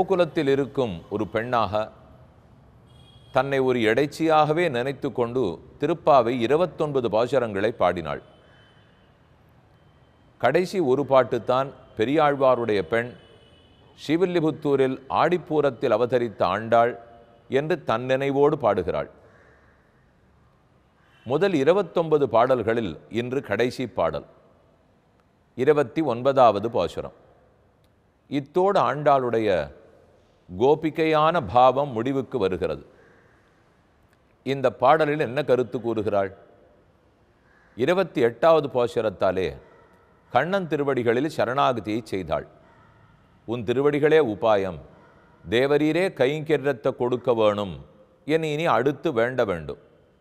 கோகுலத்தில் இருக்கும் ஒரு பெண்ணாக தன்னை ஒரு இடைச்சியாகவே நினைத்து கொண்டு திருப்பாவை இருபத்தொன்பது பாசுரங்களை பாடினாள் கடைசி ஒரு பாட்டுத்தான் பெரியாழ்வாருடைய பெண் ஸ்ரீவில்லிபுத்தூரில் ஆடிப்பூரத்தில் அவதரித்த ஆண்டாள் என்று தன் நினைவோடு பாடுகிறாள் முதல் இருபத்தொன்பது பாடல்களில் இன்று கடைசி பாடல் இருபத்தி ஒன்பதாவது பாசுரம் இத்தோடு ஆண்டாளுடைய கோபிகையான பாவம் முடிவுக்கு வருகிறது இந்த பாடலில் என்ன கருத்து கூறுகிறாள் இருபத்தி எட்டாவது பாசுரத்தாலே கண்ணன் திருவடிகளில் சரணாகதியை செய்தாள் உன் திருவடிகளே உபாயம் தேவரீரே கைங்கரியத்தை கொடுக்க வேணும் என இனி அடுத்து வேண்ட வேண்டும்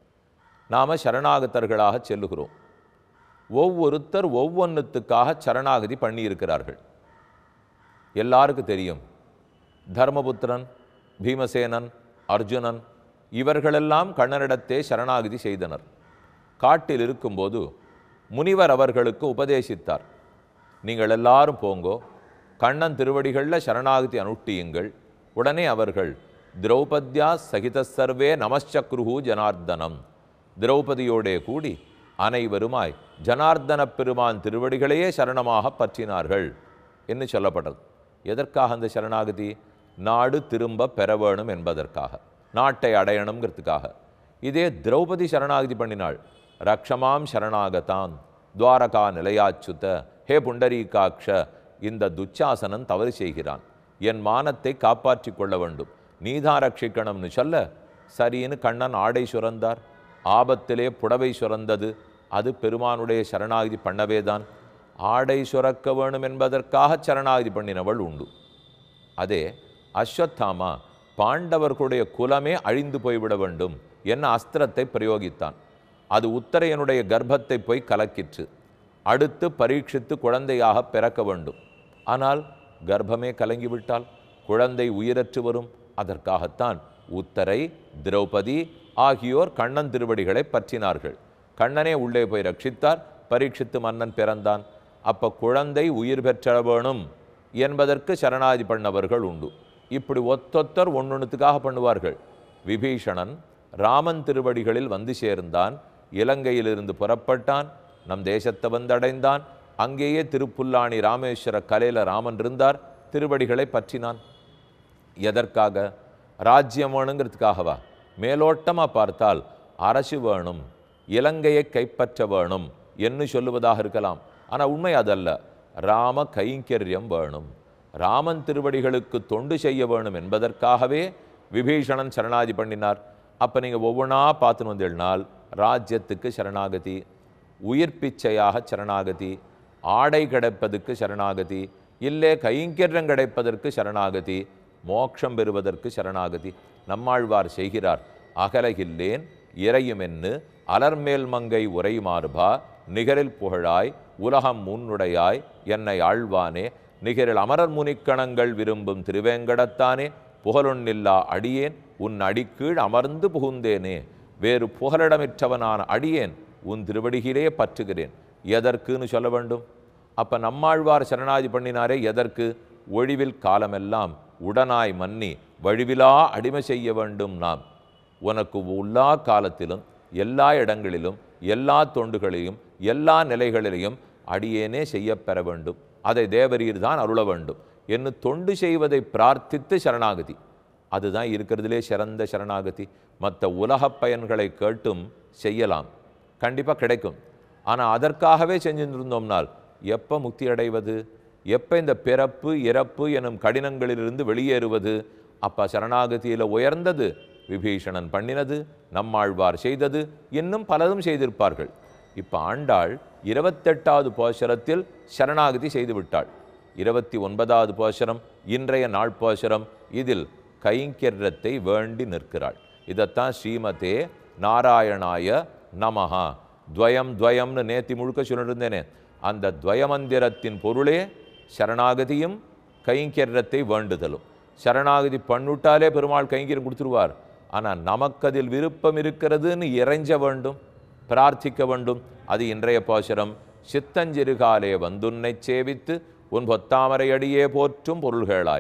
நாம சரணாகத்தர்களாக செல்லுகிறோம் ஒவ்வொருத்தர் ஒவ்வொன்றுத்துக்காக சரணாகதி பண்ணியிருக்கிறார்கள் எல்லாருக்கும் தெரியும் தர்மபுத்திரன் பீமசேனன் அர்ஜுனன் இவர்களெல்லாம் கண்ணனிடத்தே சரணாகதி செய்தனர் காட்டில் இருக்கும்போது முனிவர் அவர்களுக்கு உபதேசித்தார் நீங்கள் எல்லாரும் போங்கோ கண்ணன் திருவடிகளில் சரணாகதி அனுட்டியுங்கள் உடனே அவர்கள் திரௌபத்யா சகித சர்வே நமச்சக்ருஹு ஜனார்தனம் திரௌபதியோடே கூடி அனைவருமாய் ஜனார்தன பெருமான் திருவடிகளையே சரணமாக பற்றினார்கள் என்று சொல்லப்பட்டது எதற்காக அந்த சரணாகதி நாடு திரும்ப பெற வேணும் என்பதற்காக நாட்டை அடையணுங்கிறதுக்காக இதே திரௌபதி சரணாகதி பண்ணினாள் ரக்ஷமாம் சரணாகதாம் துவாரகா நிலையாச்சுத ஹே புண்டரீகாக்ஷ இந்த துச்சாசனன் தவறு செய்கிறான் என் மானத்தை காப்பாற்றிக் கொள்ள வேண்டும் நீதான் ரட்சிக்கணும்னு சொல்ல சரின்னு கண்ணன் ஆடை சுரந்தார் ஆபத்திலே புடவை சுரந்தது அது பெருமானுடைய சரணாகதி பண்ணவேதான் ஆடை சுரக்க வேணும் என்பதற்காக சரணாகதி பண்ணினவள் உண்டு அதே அஸ்வத்தாமா பாண்டவர்களுடைய குலமே அழிந்து போய்விட வேண்டும் என்ன அஸ்திரத்தை பிரயோகித்தான் அது உத்தரையனுடைய கர்ப்பத்தை போய் கலக்கிற்று அடுத்து பரீட்சித்து குழந்தையாக பிறக்க வேண்டும் ஆனால் கர்ப்பமே கலங்கிவிட்டால் குழந்தை உயிரற்று வரும் அதற்காகத்தான் உத்தரை திரௌபதி ஆகியோர் கண்ணன் திருவடிகளை பற்றினார்கள் கண்ணனே உள்ளே போய் ரட்சித்தார் பரீட்சித்து மன்னன் பிறந்தான் அப்ப குழந்தை உயிர் பெற்ற வேணும் என்பதற்கு சரணாதி பண்ணவர்கள் உண்டு இப்படி ஒத்தொத்தர் ஒன்னொன்னுத்துக்காக பண்ணுவார்கள் விபீஷணன் ராமன் திருவடிகளில் வந்து சேர்ந்தான் இலங்கையிலிருந்து புறப்பட்டான் நம் தேசத்தை வந்தடைந்தான் அங்கேயே திருப்புல்லாணி ராமேஸ்வர கலையில ராமன் இருந்தார் திருவடிகளை பற்றினான் எதற்காக ராஜ்யம் வேணுங்கிறதுக்காகவா மேலோட்டமா பார்த்தால் அரசு வேணும் இலங்கையை கைப்பற்ற வேணும் என்று சொல்லுவதாக இருக்கலாம் ஆனா உண்மை அதல்ல ராம கைங்கரியம் வேணும் ராமன் திருவடிகளுக்கு தொண்டு செய்ய வேணும் என்பதற்காகவே விபீஷணன் சரணாதி பண்ணினார் அப்ப நீங்க ஒவ்வொன்றா பார்த்துன்னு வந்தீங்கனால் ராஜ்யத்துக்கு சரணாகதி உயிர் பிச்சையாக சரணாகதி ஆடை கிடைப்பதற்கு சரணாகதி இல்லை கைங்கரியம் கிடைப்பதற்கு சரணாகதி மோட்சம் பெறுவதற்கு சரணாகதி நம்மாழ்வார் செய்கிறார் அகலகில்லேன் இறையுமென்னு அலர்மேல் மங்கை உரைமாறுபா நிகரில் புகழாய் உலகம் முன்னுடையாய் என்னை ஆழ்வானே நிகரில் அமரர் முனிக்கணங்கள் விரும்பும் திருவேங்கடத்தானே புகழொன்னில்லா அடியேன் உன் அடிக்கீழ் அமர்ந்து புகுந்தேனே வேறு புகலிடமிற்றவனான அடியேன் உன் திருவடியிலே பற்றுகிறேன் எதற்குன்னு சொல்ல வேண்டும் அப்ப நம்மாழ்வார் சரணாதி பண்ணினாரே எதற்கு ஒழிவில் காலமெல்லாம் உடனாய் மன்னி வழிவிலா அடிமை செய்ய வேண்டும் நாம் உனக்கு எல்லா காலத்திலும் எல்லா இடங்களிலும் எல்லா தொண்டுகளையும் எல்லா நிலைகளிலையும் அடியேனே செய்யப் பெற வேண்டும் அதை தேவரீர் தான் அருள வேண்டும் என்று தொண்டு செய்வதை பிரார்த்தித்து சரணாகதி அதுதான் இருக்கிறதுலே சிறந்த சரணாகதி மற்ற உலகப் பயன்களை கேட்டும் செய்யலாம் கண்டிப்பாக கிடைக்கும் ஆனால் அதற்காகவே செஞ்சிருந்தோம்னால் எப்போ முக்தி அடைவது எப்போ இந்த பிறப்பு இறப்பு எனும் கடினங்களிலிருந்து வெளியேறுவது அப்போ சரணாகதியில் உயர்ந்தது விபீஷணன் பண்ணினது நம்மாழ்வார் செய்தது இன்னும் பலதும் செய்திருப்பார்கள் இப்போ ஆண்டாள் இருபத்தெட்டாவது போஷரத்தில் சரணாகதி செய்து விட்டாள் இருபத்தி ஒன்பதாவது போஷரம் இன்றைய நாள் போஷரம் இதில் கைங்கரியத்தை வேண்டி நிற்கிறாள் இதைத்தான் ஸ்ரீமதே நாராயணாய நமஹா துவயம் துவயம்னு நேத்தி முழுக்க சொல்லிருந்தேனே அந்த துவயமந்திரத்தின் பொருளே சரணாகதியும் கைங்கரியத்தை வேண்டுதலும் சரணாகதி பண்ணுட்டாலே பெருமாள் கைங்கரியம் கொடுத்துருவார் ஆனால் நமக்கு அதில் விருப்பம் இருக்கிறதுன்னு இறைஞ்ச வேண்டும் பிரார்த்திக்க வேண்டும் அது இன்றைய பாசுரம் சித்தஞ்சிறுகாலே வந்துன்னை சேவித்து உன் பொத்தாமரை அடியே போற்றும் பொருள்களாய்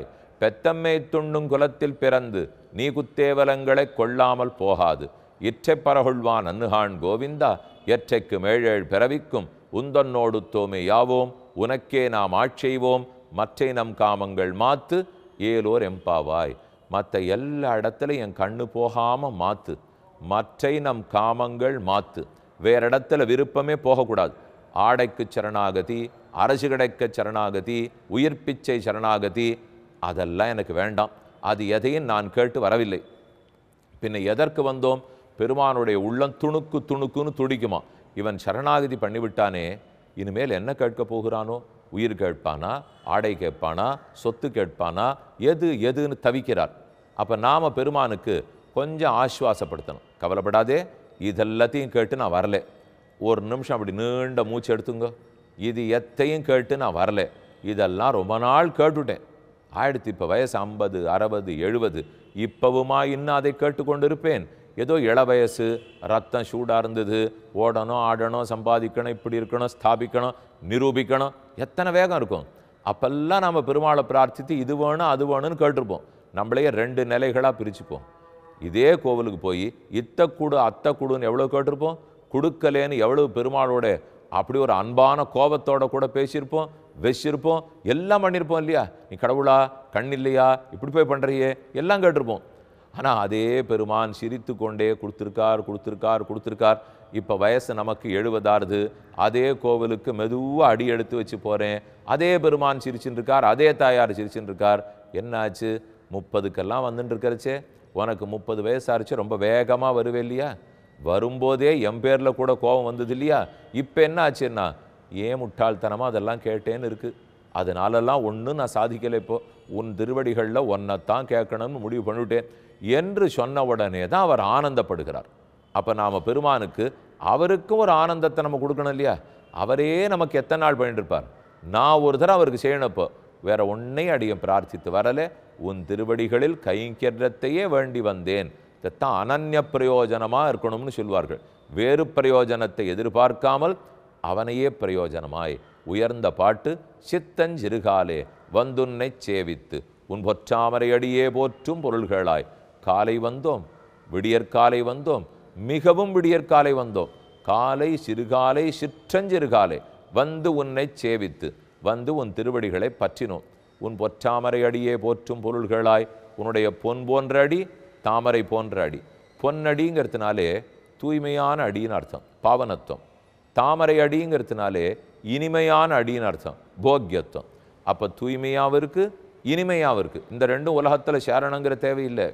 பெத்தம்மை துண்ணும் குலத்தில் பிறந்து நீ குத்தேவலங்களை கொள்ளாமல் போகாது இற்றை பரகொள்வான் அன்னுகான் கோவிந்தா எற்றைக்கு மேழேழ் பிறவிக்கும் உந்தன்னோடு தோமே யாவோம் உனக்கே நாம் ஆட்செய்வோம் மற்றை நம் காமங்கள் மாத்து ஏலோர் எம்பாவாய் மற்ற எல்லா இடத்துலையும் என் கண்ணு போகாம மாத்து மற்றை நம் காமங்கள் மாத்து வேற இடத்துல விருப்பமே போகக்கூடாது ஆடைக்கு சரணாகதி அரசு கிடைக்க சரணாகதி உயிர் பிச்சை சரணாகதி அதெல்லாம் எனக்கு வேண்டாம் அது எதையும் நான் கேட்டு வரவில்லை பின்ன எதற்கு வந்தோம் பெருமானுடைய உள்ளம் துணுக்கு துணுக்குன்னு துடிக்குமா இவன் சரணாகதி பண்ணிவிட்டானே இனிமேல் என்ன கேட்க போகிறானோ உயிர் கேட்பானா ஆடை கேட்பானா சொத்து கேட்பானா எது எதுன்னு தவிக்கிறார் அப்போ நாம பெருமானுக்கு கொஞ்சம் ஆஸ்வாசப்படுத்தணும் கவலைப்படாதே இதெல்லாத்தையும் கேட்டு நான் வரல ஒரு நிமிஷம் அப்படி நீண்ட மூச்சு எடுத்துங்க இது எத்தையும் கேட்டு நான் வரல இதெல்லாம் ரொம்ப நாள் கேட்டுட்டேன் ஆயிடுத்து இப்போ வயசு ஐம்பது அறுபது எழுபது இப்பவுமா இன்னும் அதை கேட்டுக்கொண்டு இருப்பேன் ஏதோ இள வயசு ரத்தம் சூடாக இருந்தது ஓடணும் ஆடணும் சம்பாதிக்கணும் இப்படி இருக்கணும் ஸ்தாபிக்கணும் நிரூபிக்கணும் எத்தனை வேகம் இருக்கும் அப்பெல்லாம் நம்ம பெருமாளை பிரார்த்தித்து இது வேணும் அது வேணும்னு கேட்டிருப்போம் நம்மளையே ரெண்டு நிலைகளாக பிரிச்சுப்போம் இதே கோவிலுக்கு போய் இத்த கூடு அத்தை கூடுன்னு எவ்வளோ கேட்டிருப்போம் கொடுக்கலேன்னு எவ்வளவு பெருமாளோட அப்படி ஒரு அன்பான கோபத்தோட கூட பேசியிருப்போம் வச்சிருப்போம் எல்லாம் பண்ணியிருப்போம் இல்லையா நீ கடவுளா கண் இல்லையா இப்படி போய் பண்ணுறியே எல்லாம் கேட்டிருப்போம் ஆனால் அதே பெருமான் சிரித்து கொண்டே கொடுத்துருக்கார் கொடுத்துருக்கார் கொடுத்துருக்கார் இப்போ வயசு நமக்கு எழுபதாறுது அதே கோவிலுக்கு மெதுவாக அடி எடுத்து வச்சு போகிறேன் அதே பெருமான் சிரிச்சுட்டு இருக்கார் அதே தாயார் சிரிச்சுட்டு இருக்கார் என்னாச்சு முப்பதுக்கெல்லாம் வந்துட்டு இருக்கிறச்சே உனக்கு முப்பது வயசாருச்சு ரொம்ப வேகமாக வருவே இல்லையா வரும்போதே என் பேரில் கூட கோபம் வந்தது இல்லையா இப்போ என்ன ஆச்சுன்னா ஏன் முட்டாள்தனமாக அதெல்லாம் கேட்டேன்னு இருக்குது அதனாலெல்லாம் ஒன்றும் நான் சாதிக்கலை இப்போ உன் திருவடிகளில் ஒன்றைத்தான் கேட்கணும்னு முடிவு பண்ணிவிட்டேன் என்று சொன்ன உடனே தான் அவர் ஆனந்தப்படுகிறார் அப்போ நாம் பெருமானுக்கு அவருக்கும் ஒரு ஆனந்தத்தை நம்ம கொடுக்கணும் இல்லையா அவரே நமக்கு எத்தனை நாள் பண்ணிட்டு இருப்பார் நான் ஒரு தடவை அவருக்கு செய்யணும் இப்போ வேற ஒன்றை அடியும் பிரார்த்தித்து வரலே உன் திருவடிகளில் கைங்கரியத்தையே வேண்டி வந்தேன் இதைத்தான் அனன்ய பிரயோஜனமாக இருக்கணும்னு சொல்வார்கள் வேறு பிரயோஜனத்தை எதிர்பார்க்காமல் அவனையே பிரயோஜனமாய் உயர்ந்த பாட்டு சித்தஞ்சிறுகாலே வந்துன்னைச் சேவித்து உன் பொற்றாமரை அடியே போற்றும் பொருள்களாய் காலை வந்தோம் விடியற்காலை வந்தோம் மிகவும் விடியற்காலை வந்தோம் காலை சிறுகாலை சிற்றஞ்சிறுகாலை வந்து உன்னை சேவித்து வந்து உன் திருவடிகளை பற்றினோம் உன் பொற்றாமரை அடியே போற்றும் பொருள்களாய் உன்னுடைய பொன் போன்ற அடி தாமரை போன்ற அடி பொன்னடிங்கிறதுனாலே தூய்மையான அடின்னு அர்த்தம் பாவனத்துவம் தாமரை அடிங்கிறதுனாலே இனிமையான அடின்னு அர்த்தம் போக்கியத்துவம் அப்போ தூய்மையாகவும் இருக்கு இனிமையாகவும் இருக்கு இந்த ரெண்டும் உலகத்தில் சேரணங்கிற தேவையில்லை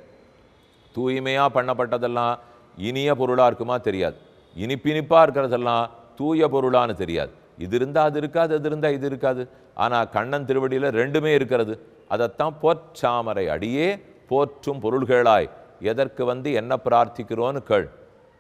தூய்மையாக பண்ணப்பட்டதெல்லாம் இனிய பொருளாக இருக்குமா தெரியாது இனிப்பினிப்பாக இருக்கிறதெல்லாம் தூய பொருளான்னு தெரியாது இது இருந்தால் அது இருக்காது அது இருந்தால் இது இருக்காது ஆனால் கண்ணன் திருவடியில் ரெண்டுமே இருக்கிறது அதைத்தான் பொற்சாமரை அடியே போற்றும் பொருள்களாய் எதற்கு வந்து என்ன பிரார்த்திக்கிறோன்னு கேள்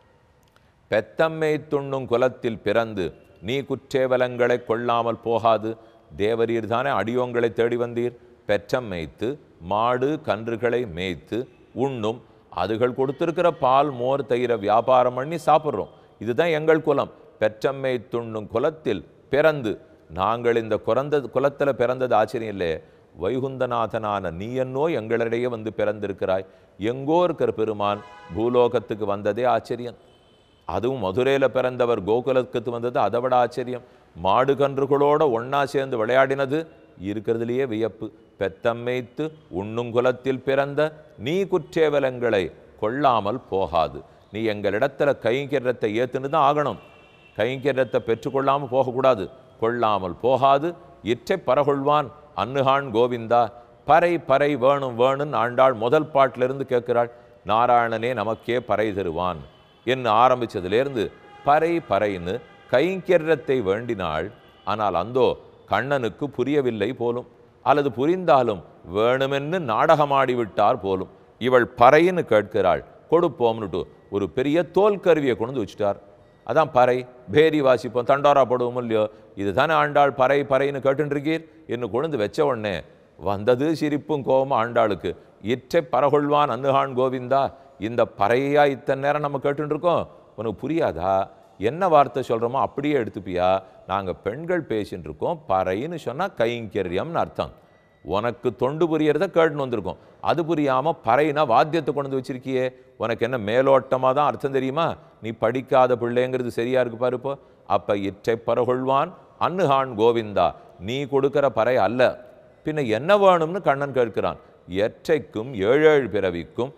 பெத்தம்மை துண்ணும் குலத்தில் பிறந்து நீ குற்றேவலங்களை கொள்ளாமல் போகாது தேவரீர் தானே அடியோங்களை தேடி வந்தீர் பெற்றம் மேய்த்து மாடு கன்றுகளை மேய்த்து உண்ணும் அதுகள் கொடுத்திருக்கிற பால் மோர் தயிரை வியாபாரம் பண்ணி சாப்பிட்றோம் இதுதான் எங்கள் குலம் பெற்றம்மை துண்ணும் குலத்தில் பிறந்து நாங்கள் இந்த குறந்த குலத்தில் பிறந்தது ஆச்சரியம் இல்லை வைகுந்தநாதனான நீ என்னோ எங்களிடையே வந்து பிறந்திருக்கிறாய் எங்கோ இருக்கிற பெருமான் பூலோகத்துக்கு வந்ததே ஆச்சரியம் அதுவும் மதுரையில் பிறந்தவர் கோகுலத்துக்கு வந்தது அதை விட ஆச்சரியம் மாடு கன்றுகளோட ஒண்ணா சேர்ந்து விளையாடினது இருக்கிறதுலையே வியப்பு பெத்தம்மைத்து உண்ணுங்குலத்தில் பிறந்த நீ குற்றேவலங்களை கொள்ளாமல் போகாது நீ எங்களிடத்துல கைங்கரியத்தை ஏத்துன்னு தான் ஆகணும் கைங்கரியத்தை பெற்றுக்கொள்ளாமல் போகக்கூடாது கொள்ளாமல் போகாது இற்றை பரகொள்வான் அன்னுகான் கோவிந்தா பறை பறை வேணும் வேணும்னு ஆண்டாள் முதல் பாட்டிலிருந்து கேட்கிறாள் நாராயணனே நமக்கே பறை தருவான் என்று ஆரம்பிச்சதிலேருந்து பறை பறைன்னு கைங்கரியத்தை வேண்டினாள் ஆனால் அந்தோ கண்ணனுக்கு புரியவில்லை போலும் அல்லது புரிந்தாலும் வேணுமென்னு நாடகமாடி விட்டார் போலும் இவள் பறைன்னு கேட்கிறாள் கொடுப்போம்னுட்டு ஒரு பெரிய தோல் கருவியை கொண்டு வந்து வச்சுட்டார் அதான் பறை பேரி வாசிப்போம் தண்டோரா போடுவோம் இல்லையோ இதுதானே ஆண்டாள் பறை பறைன்னு கேட்டுருக்கீர் என்று கொண்டு வச்ச உடனே வந்தது சிரிப்பும் கோபமும் ஆண்டாளுக்கு இற்றை பரகொள்வான் அன்னுகான் கோவிந்தா இந்த பறையா இத்தனை நேரம் நம்ம கேட்டுட்டு இருக்கோம் உனக்கு புரியாதா என்ன வார்த்தை சொல்கிறோமோ அப்படியே எடுத்துப்பியா நாங்கள் பெண்கள் பேசின்னு இருக்கோம் பறைன்னு சொன்னால் கைங்கரியம்னு அர்த்தம் உனக்கு தொண்டு புரியறத கேட்டுன்னு வந்திருக்கோம் அது புரியாம பறையினா வாத்தியத்தை கொண்டு வந்து வச்சிருக்கியே உனக்கு என்ன மேலோட்டமாக தான் அர்த்தம் தெரியுமா நீ படிக்காத பிள்ளைங்கிறது சரியா இருக்கு பாரு இப்போ அப்ப இற்றை பரகொள்வான் அன்னுகான் கோவிந்தா நீ கொடுக்கிற பறை அல்ல பின்ன என்ன வேணும்னு கண்ணன் கேட்கிறான் எற்றைக்கும் ஏழேழு பிறவிக்கும்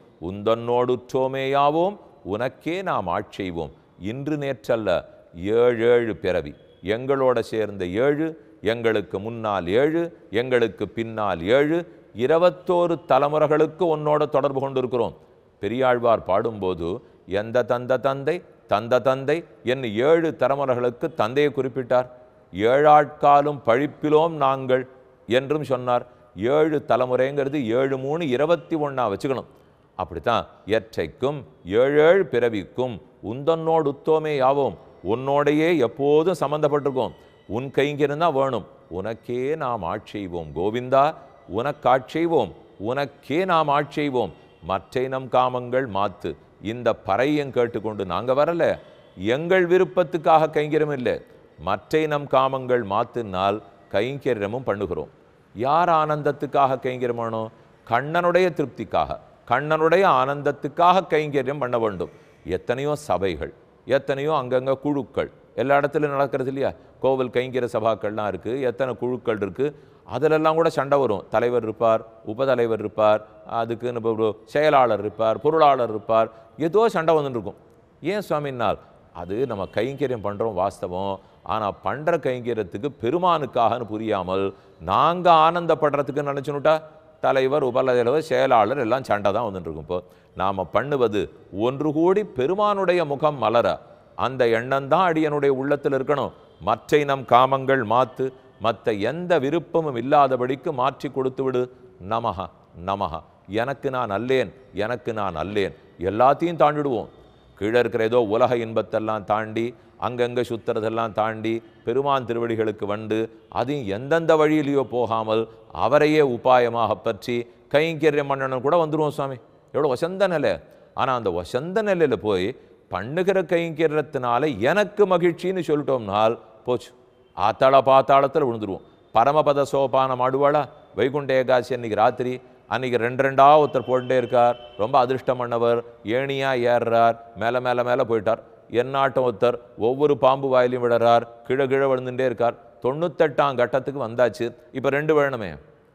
உந்தன்னோடுற்றோமேயாவோம் உனக்கே நாம் ஆட்செய்வோம் இன்று நேற்றல்ல ஏழேழு பிறவி எங்களோட சேர்ந்த ஏழு எங்களுக்கு முன்னால் ஏழு எங்களுக்கு பின்னால் ஏழு இருபத்தோரு தலைமுறைகளுக்கு உன்னோட தொடர்பு கொண்டிருக்கிறோம் பெரியாழ்வார் பாடும்போது எந்த தந்த தந்தை தந்த தந்தை என்று ஏழு தலைமுறைகளுக்கு தந்தையை குறிப்பிட்டார் ஏழாட்காலும் பழிப்பிலோம் நாங்கள் என்றும் சொன்னார் ஏழு தலைமுறைங்கிறது ஏழு மூணு இருபத்தி ஒண்ணா வச்சுக்கணும் அப்படித்தான் எற்றைக்கும் ஏழேழு பிறவிக்கும் உந்தன்னோடு உத்தோமே யாவோம் உன்னோடையே எப்போதும் சம்மந்தப்பட்டிருக்கோம் உன் கைங்கிருந்தா வேணும் உனக்கே நாம் ஆட்செய்வோம் கோவிந்தா உனக்கு ஆட்செய்வோம் உனக்கே நாம் ஆட்செய்வோம் மற்றை நம் காமங்கள் மாத்து இந்த பறையும் கேட்டுக்கொண்டு நாங்க வரல எங்கள் விருப்பத்துக்காக கைங்கரம் இல்லை மற்றை நம் காமங்கள் மாத்துனால் கைங்கரியமும் பண்ணுகிறோம் யார் ஆனந்தத்துக்காக கைங்கரியம் பண்ணணும் கண்ணனுடைய திருப்திக்காக கண்ணனுடைய ஆனந்தத்துக்காக கைங்கரியம் பண்ண வேண்டும் எத்தனையோ சபைகள் எத்தனையோ அங்கங்க குழுக்கள் எல்லா இடத்துலையும் நடக்கிறது இல்லையா கோவில் கைங்கர சபாக்கள்லாம் இருக்கு எத்தனை குழுக்கள் இருக்கு அதிலெல்லாம் கூட சண்டை வரும் தலைவர் இருப்பார் உபதலைவர் இருப்பார் அதுக்குன்னு இப்போ ஒரு செயலாளர் இருப்பார் பொருளாளர் இருப்பார் ஏதோ சண்டை வந்துட்டு இருக்கும் ஏன் சுவாமினால் அது நம்ம கைங்கரியம் பண்ணுறோம் வாஸ்தவம் ஆனால் பண்ணுற கைங்கரியத்துக்கு பெருமானுக்காகன்னு புரியாமல் நாங்கள் ஆனந்தப்படுறதுக்கு நினச்சுனுட்டா தலைவர் உபதலைவர் செயலாளர் எல்லாம் சண்டை தான் வந்துட்டு இருக்கும் இப்போ நாம் பண்ணுவது ஒன்று கூடி பெருமானுடைய முகம் மலர அந்த எண்ணம் தான் அடியனுடைய உள்ளத்தில் இருக்கணும் மற்றை நம் காமங்கள் மாத்து மற்ற எந்த விருப்பமும் இல்லாதபடிக்கு மாற்றி கொடுத்து விடு நமஹ நமஹ எனக்கு நான் அல்லேன் எனக்கு நான் அல்லேன் எல்லாத்தையும் தாண்டிடுவோம் கீழே இருக்கிற ஏதோ உலக இன்பத்தெல்லாம் தாண்டி அங்கங்கே சுத்துறதெல்லாம் தாண்டி பெருமான் திருவடிகளுக்கு வந்து அதையும் எந்தெந்த வழியிலையோ போகாமல் அவரையே உபாயமாக பற்றி கைங்கரியம் பண்ணணும் கூட வந்துருவோம் சுவாமி எவ்வளோ வசந்த நிலை ஆனால் அந்த வசந்த நிலையில் போய் பண்ணுகிற கைங்கரியத்தினால எனக்கு மகிழ்ச்சின்னு சொல்லிட்டோம்னால் போச்சு ஆத்தாள பாத்தாளத்தில் விழுந்துருவோம் பரமபத சோபானம் ஆடுவாளா வைகுண்ட ஏகாசி அன்னைக்கு ராத்திரி அன்னைக்கு ரெண்டு ரெண்டா ஒருத்தர் போட்டுட்டே இருக்கார் ரொம்ப அதிர்ஷ்டம் பண்ணவர் ஏணியா ஏறுறார் மேலே மேலே மேலே போயிட்டார் எந்நாட்டம் ஒருத்தர் ஒவ்வொரு பாம்பு வாயிலையும் விடுறார் கீழே கீழே விழுந்துட்டே இருக்கார் தொண்ணூத்தெட்டாம் கட்டத்துக்கு வந்தாச்சு இப்போ ரெண்டு வேணுமே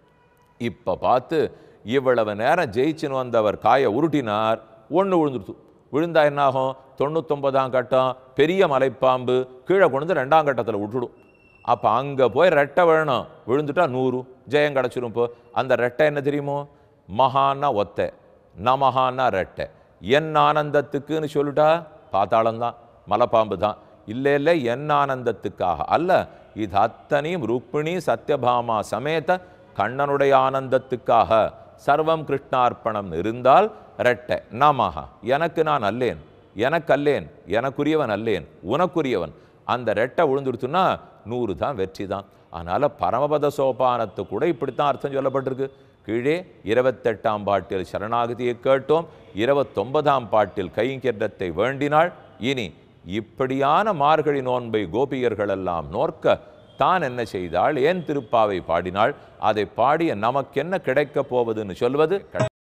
இப்போ பார்த்து இவ்வளவு நேரம் ஜெயிச்சுன்னு வந்தவர் காயை உருட்டினார் ஒன்று விழுந்துருத்து விழுந்தா என்னாகும் தொண்ணூத்தொன்பதாம் கட்டம் பெரிய மலைப்பாம்பு கீழே கொண்டு வந்து ரெண்டாம் கட்டத்தில் விட்டுடும் அப்போ அங்கே போய் ரெட்டை வேணும் விழுந்துட்டா நூறு ஜெயம் கிடச்சிரும் இப்போ அந்த ரெட்டை என்ன தெரியுமோ மகான்னா ஒத்தை நமஹான்னா ரெட்டை என் ஆனந்தத்துக்குன்னு சொல்லிட்டா பாத்தாளம்தான் மலைப்பாம்பு தான் இல்லை இல்லை என் ஆனந்தத்துக்காக அல்ல இது அத்தனையும் ருக்மிணி சத்யபாமா சமேத கண்ணனுடைய ஆனந்தத்துக்காக சர்வம் கிருஷ்ணார்ப்பணம் இருந்தால் ரெட்டை நமஹா எனக்கு நான் அல்லேன் எனக்கு அல்லேன் எனக்குரியவன் அல்லேன் உனக்குரியவன் அந்த ரெட்டை விழுந்துடுத்துன்னா நூறு தான் வெற்றி தான் அதனால் பரமபத சோபானத்து கூட இப்படித்தான் அர்த்தம் சொல்லப்பட்டிருக்கு கீழே இருபத்தெட்டாம் பாட்டில் சரணாகதியை கேட்டோம் இருபத்தொன்பதாம் பாட்டில் கைங்கரியத்தை வேண்டினாள் இனி இப்படியான மார்கழி நோன்பை கோபியர்களெல்லாம் நோர்க்க தான் என்ன செய்தாள் ஏன் திருப்பாவை பாடினாள் அதை பாடிய நமக்கென்ன கிடைக்கப் போவதுன்னு சொல்வது